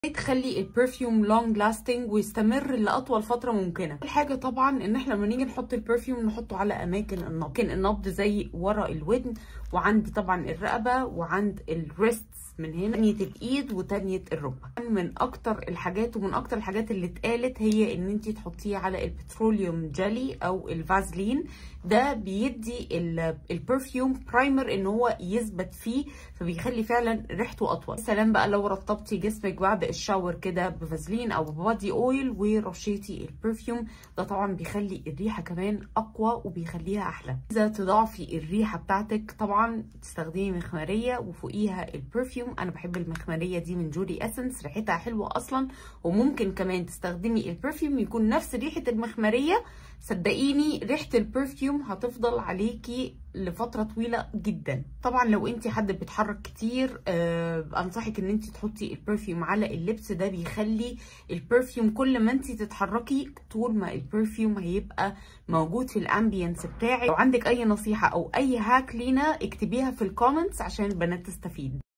تخلي البرفيوم لونج لاستنج ويستمر لاطول فتره ممكنه الحاجه طبعا ان احنا لما نيجي نحط البرفيوم نحطه على اماكن النبض اماكن النبض زي ورا الودن وعندي طبعا الرقبه وعند الريست من هنا تانية الايد وتانية الركبه من اكتر الحاجات ومن اكتر الحاجات اللي اتقالت هي ان انت تحطيه على البتروليوم جيلي او الفازلين ده بيدي البرفيوم برايمر ان هو يثبت فيه فبيخلي فعلا ريحته اطول سلام بقى لو رطبتي جسمك بعد الشاور كده بفازلين او ببادي اويل ورشيتي البرفيوم ده طبعا بيخلي الريحه كمان اقوى وبيخليها احلى اذا تضاعفي الريحه بتاعتك طبعا تستخدمي مخمريه وفوقيها البرفيوم انا بحب المخمريه دي من جولي اسنس ريحتها حلوه اصلا وممكن كمان تستخدمي البرفيوم يكون نفس ريحه المخمريه صدقيني ريحه البرفيوم هتفضل عليكي لفتره طويله جدا طبعا لو انت حد بيتحرك كتير آه انصحك ان انت تحطي البرفيوم على اللبس ده بيخلي البرفيوم كل ما انت تتحركي طول ما البرفيوم هيبقى موجود في الامبيانس بتاعك لو عندك اي نصيحه او اي هاك لينا اكتبيها في الكومنتس عشان البنات تستفيد